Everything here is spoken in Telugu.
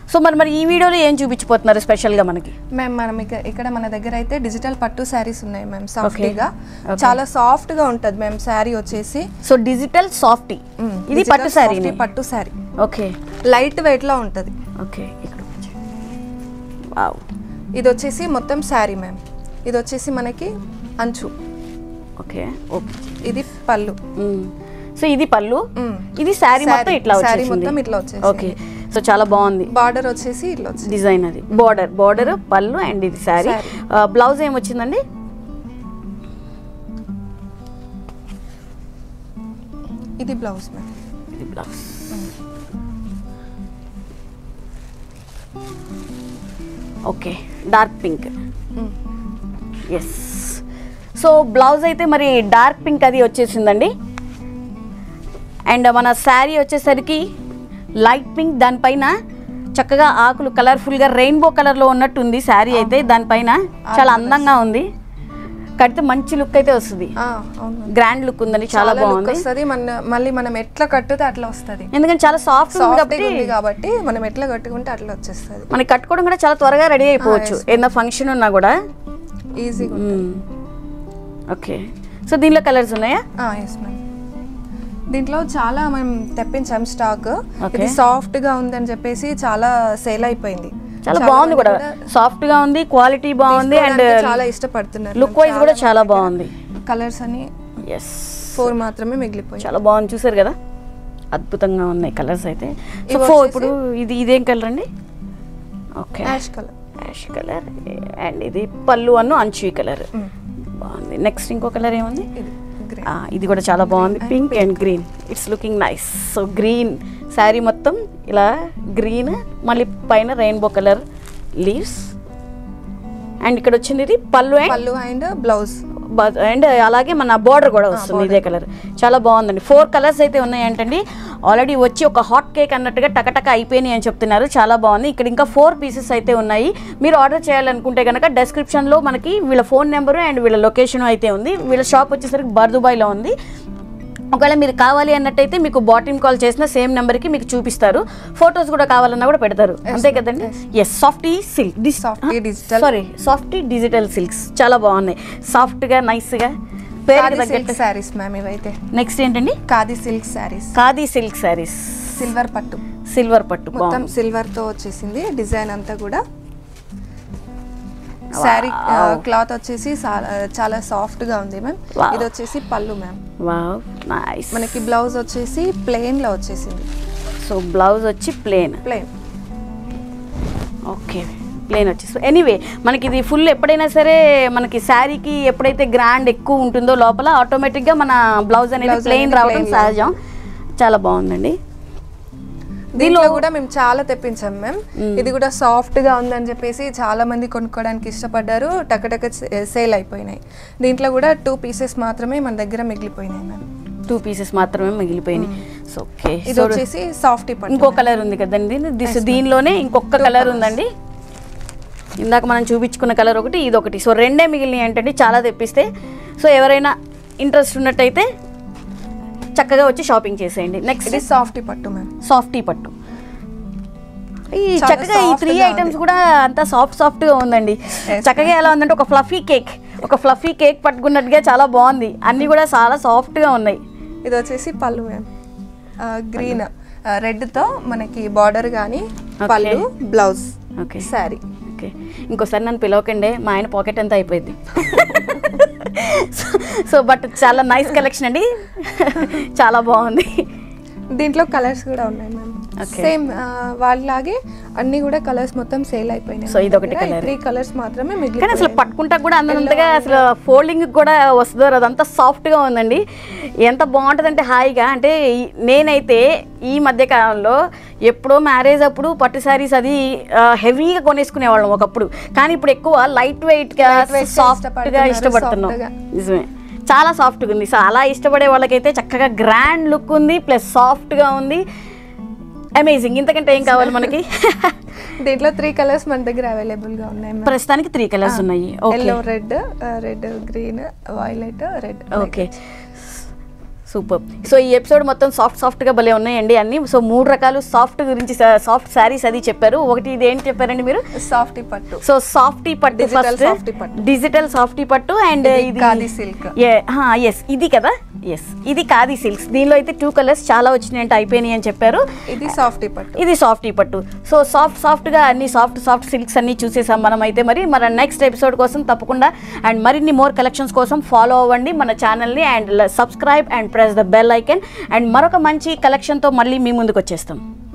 సో మరి మరి ఈ వీడియోలో ఏం చూపించిపోతున్నారు స్పెషల్గా మనకి మ్యామ్ మనం ఇక- ఇక్కడ మన దగ్గర అయితే డిజిటల్ పట్టు శారీస్ ఉన్నాయి మ్యామ్ సాఫ్టీగా Okay. చాలా సాఫ్ట్ గా ఉంటది మ్యామ్ శారీ వచ్చేసి సో డిజిటల్ సాఫ్టీ మ్మ్. ఇది Digital పట్టు శారీ softy పట్టు శారీ ఓకే లైట్ వెయిట్ లో ఉంటది ఓకే ఇక్కడ వావ్ ఇది వచ్చేసి మొత్తం శారీ మ్యామ్ ఇది వచ్చేసి మనకి అంచు ఓకే ఓకే ఇది పళ్ళు సో ఇది పళ్ళు మ్మ్. ఇది శారీ మొత్తం Saree. ఇట్లా Saree వచ్చేసింది మొత్తం ఇట్లా వచ్చేసింది. ఓకే సో చాలా బాగుంది బార్డర్ వచ్చేసి ఇట్లా వచ్చింది డిజైన్ అది బార్డర్ బార్డర్ పళ్ళు అండ్ ఇది శారీ Saree. బ్లౌజ్ ఏమొచ్చిందండి ఇది బ్లౌజ్ మ్యామ్ ఇది blouse okay dark pink yes so blouse అయితే మరి డార్క్ పింక్ అది వచ్చేసిందండి అండ్ మన శారీ వచ్చేసరికి లైట్ పింక్ దానిపైన చక్కగా ఆకులు కలర్ఫుల్గా రెయిన్బో కలర్లో ఉన్నట్టు ఉంది శారీ అయితే దానిపైన చాలా అందంగా ఉంది కడితే మంచి లుక్ అయితే వస్తుంది అవును గ్రాండ్ లుక్ ఉందండి చాలా look బాగుంది వస్తది మన మళ్ళీ మనం ఎట్లా కట్టుతే అట్లా వస్తది ఎందుకంటే చాలా సాఫ్ట్ ఉంది సాఫ్ట్ కాబట్టి ఉంది కాబట్టి మనం ఎట్లా కట్టుకుంటే అట్లా వచ్చేస్తుంది మనకి కట్టుకోవడం కూడా చాలా త్వరగా రెడీ అయిపోవచ్చు ఏదైనా ఫంక్షన్ ఉన్నా కూడా ఈజీగా ఓకే సో దీనిలో కలర్స్ ఉన్నాయా ఎస్ మ్యామ్ దీంట్లో చాలా మేము తెప్పించాం స్టాక్ Okay. ఇది సాఫ్ట్ గా ఉందని చెప్పేసి చాలా సేల్ అయిపోయింది చాలా బాగుంది కూడా సాఫ్ట్ గా ఉంది క్వాలిటీ బాగుంది అండ్ తీసుకోవడానికి చాలా ఇష్టపడుతున్నారు లుక్ వైజ్ కూడా చాలా బాగుంది కలర్స్ అని ఎస్ ఫోర్ మాత్రమే మిగిలిపోయి చాలా బాగుంది చూసారు కదా అద్భుతంగా ఉన్నాయి కలర్స్ అయితే సో ఇవి ఫో వచ్చేసి- ఇప్పుడు ఇది ఇదేం కలర్ అండి okay ash colour ash colour and ఇది పళ్ళు అన్ను అంచు కలర్ బాగుంది నెక్స్ట్ ఇంకో కలర్ ఏముంది ఇది గ్రే ఆ, ఇది కూడా చాలా బాగుంది pink and green it's looking nice so green sari మొత్తం ఇలా గ్రీన్ మళ్ళీ పైన రెయిన్బో కలర్ లీవ్స్ అండ్ ఇక్కడ వచ్చింది ఇది పళ్ళు అండ్ పళ్ళు అండ్ బ్లౌజ్ అండ్ అలాగే మన బార్డర్ కూడా వస్తుంది ఇదే కలర్ చాలా బాగుందండి ఫోర్ కలర్స్ అయితే ఉన్నాయంటండి ఆల్రెడీ వచ్చి ఒక హాట్ కేక్ అన్నట్టుగా టకటక అయిపోయినాయి అని చెప్తున్నారు చాలా బాగుంది ఇక్కడ ఇంకా ఫోర్ పీసెస్ అయితే ఉన్నాయి మీరు ఆర్డర్ చేయాలనుకుంటే కనుక డెస్క్రిప్షన్లో మనకి వీళ్ళ ఫోన్ నెంబరు అండ్ వీళ్ళ లొకేషన్ అయితే ఉంది వీళ్ళ షాప్ వచ్చేసరికి బర్దుబాయ్లో ఉంది ఒకవేళ మీరు కావాలి అన్నట్టయితే మీకు బాటిమ్ కాల్ చేసిన సేమ్ నెంబర్కి మీకు చూపిస్తారు ఫొటోస్ కూడా కావాలన్నా కూడా పెడతారు అంతే కదండి yes softy silk Softy digital. Sorry softy digital silks చాలా బాగున్నాయి సాఫ్ట్గా నైస్గా పేరు ఖాదీ తగ్గట్టు సిల్క్ శారీస్ మ్యామ్ ఇవైతే నెక్స్ట్ ఏంటండి khadi silk saris khadi silk saris silver పట్టు సిల్వర్ పట్టు మొత్తం బాగుంది సిల్వర్ తో వచ్చేసింది డిజైన్ అంతా కూడా శారీ క్లాత్ వచ్చేసి చాలా- చాలా సాఫ్ట్ గా ఉంది మ్యామ్ Wow. ఇది వచ్చేసి పళ్ళు మ్యామ్ వావ్ నైస్ మనకి బ్లౌజ్ వచ్చేసి ప్లెయిన్ లో వచ్చేసింది సో బ్లౌజ్ వచ్చి ప్లేన్ ప్లెయిన్ ఓకే ప్లేన్ వచ్చేసి ఎనీవే మనకి ఇది ఫుల్ ఎప్పుడైనా సరే మనకి శారీకి ఎప్పుడైతే గ్రాండ్ ఎక్కువ ఉంటుందో లోపల ఆటోమేటిక్గా మన బ్లౌజ్ అనేది Blouse ప్లెయిన్ అనేది రావడం plain సహజం చాలా బాగుందండి దీనిలో కూడా మేము చాలా తెప్పించాం మ్యామ్ ఇది కూడా సాఫ్ట్ గా ఉందని చెప్పేసి చాలా మంది కొనుక్కోవడానికి ఇష్టపడ్డారు టకటక సేల్ అయిపోయినాయి దీంట్లో కూడా టూ పీసెస్ మాత్రమే మన దగ్గర మిగిలిపోయినాయి మ్యామ్ టూ పీసెస్ మాత్రమే మిగిలిపోయినాయి సో ఓకే ఇది వచ్చేసి సాఫ్టీ పట్టు ఇంకో కలర్ ఉంది కదండి దిస్ దీనిలోనే ఇంకొక కలర్ ఉందండి ఇందాక మనం చూపించుకున్న కలర్ ఒకటి ఇది ఒకటి సో రెండే మిగిలినాయి ఏంటంటే చాలా తెప్పిస్తే సో ఎవరైనా ఇంట్రెస్ట్ ఉన్నట్టయితే చక్కగా వచ్చి షాపింగ్ చేసేయండి నెక్స్ట్ ఇది సాఫ్టీ పట్టు మ్యామ్ సాఫ్టీ పట్టు ఈ చాలా చక్కగా ఈ soft త్రీ గా ఐటమ్స్ కూడా అంతా సాఫ్ట్ సాఫ్ట్ గా ఉందండి Yes, చక్కగా ఎలా ఉందంటే ఒక ఫ్లఫీ కేక్ ఒక ఫ్లఫీ కేక్ పట్టుకున్నట్టుగా చాలా బాగుంది అన్ని కూడా చాలా సాఫ్ట్ గా ఉన్నాయి ఇది వచ్చేసి పళ్ళు మ్యామ్ గ్రీన్ రెడ్తో మనకి బార్డర్ కానీ పళ్ళు బ్లౌజ్ ఓకే శారీ ఓకే ఇంకోసారి నన్ను పిలవకండి మా ఆయన పాకెట్ అంతా అయిపోయింది సో బట్ చాలా నైస్ కలెక్షన్ అండి చాలా బాగుంది దీంట్లో కలర్స్ కూడా ఉన్నాయి మ్యామ్ Okay. సేమ్ వాళ్ళలాగే అన్ని కూడా కలర్స్ మొత్తం సేల్ అయిపోయినాయి So, ఇదొకటి colour. త్రీ కలర్స్ మాత్రమే మిగిలి కానీ అసలు పట్టుకుంటా కూడా అందంతగా అసలు ఫోల్డింగ్ కూడా వస్తుందో అదంతా సాఫ్ట్గా ఉందండి ఎంత బాగుంటుందంటే హాయిగా అంటే ఈ- నేనైతే ఈ మధ్య కాలంలో ఎప్పుడో మ్యారేజ్ అప్పుడు పట్టు శారీస్ అది హెవీగా కొనేసుకునేవాళ్ళం ఒకప్పుడు కానీ ఇప్పుడు ఎక్కువ లైట్ వెయిట్గా Light weight గా సాఫ్ట్గా ఇష్టపడుతున్నారు, ఇష్టపడుతున్నాం soft గా. నిజమే చాలా సాఫ్ట్గా ఉంది సో అలా ఇష్టపడే వాళ్ళకైతే చక్కగా గ్రాండ్ లుక్ ఉంది ప్లస్ సాఫ్ట్గా ఉంది అమేజింగ్ ఇంతకంటే ఏం కావాలి మనకి దీంట్లో త్రీ కలర్స్ మన దగ్గర అవైలబుల్ గా ఉన్నాయి మ్యామ్ ప్రస్తుతానికి త్రీ కలర్స్ ఉన్నాయి okay yellow red red green violet red okay super so ఈ ఎపిసోడ్ మొత్తం సాఫ్ట్ సాఫ్ట్గా భలే ఉన్నాయండి అన్ని సో మూడు రకాలు సాఫ్ట్ గురించి సాఫ్ట్ శారీస్ అది చెప్పారు ఒకటి ఇది ఏంటి చెప్పారండి మీరు సాఫ్టీ పట్టు సో సాఫ్టీ పట్టు Digital ఫస్ట్ softy పట్టు. డిజిటల్ సాఫ్టీ పట్టు అండ్ ఇది ఇది ఖాదీ silk. ఎస్ ఇది కదా ఎస్ ఇది ఖాదీ సిల్క్స్ దీనిలో అయితే టూ కలర్స్ చాలా వచ్చినాయి అంటే అయిపోయినాయి అని చెప్పారు ఇది సాఫ్టీ పట్టు ఇది సాఫ్టీ పట్టు సో సాఫ్ట్ సాఫ్ట్గా అన్ని సాఫ్ట్ సాఫ్ట్ సిల్క్స్ అన్ని చూసేసాం మనం అయితే మరి మన నెక్స్ట్ ఎపిసోడ్ కోసం తప్పకుండా అండ్ మరిన్ని మోర్ కలెక్షన్స్ కోసం ఫాలో అవ్వండి మన ఛానల్ని and subscribe and press the bell icon and మరొక మంచి కలెక్షన్తో మళ్ళీ మీ ముందుకు వచ్చేస్తాం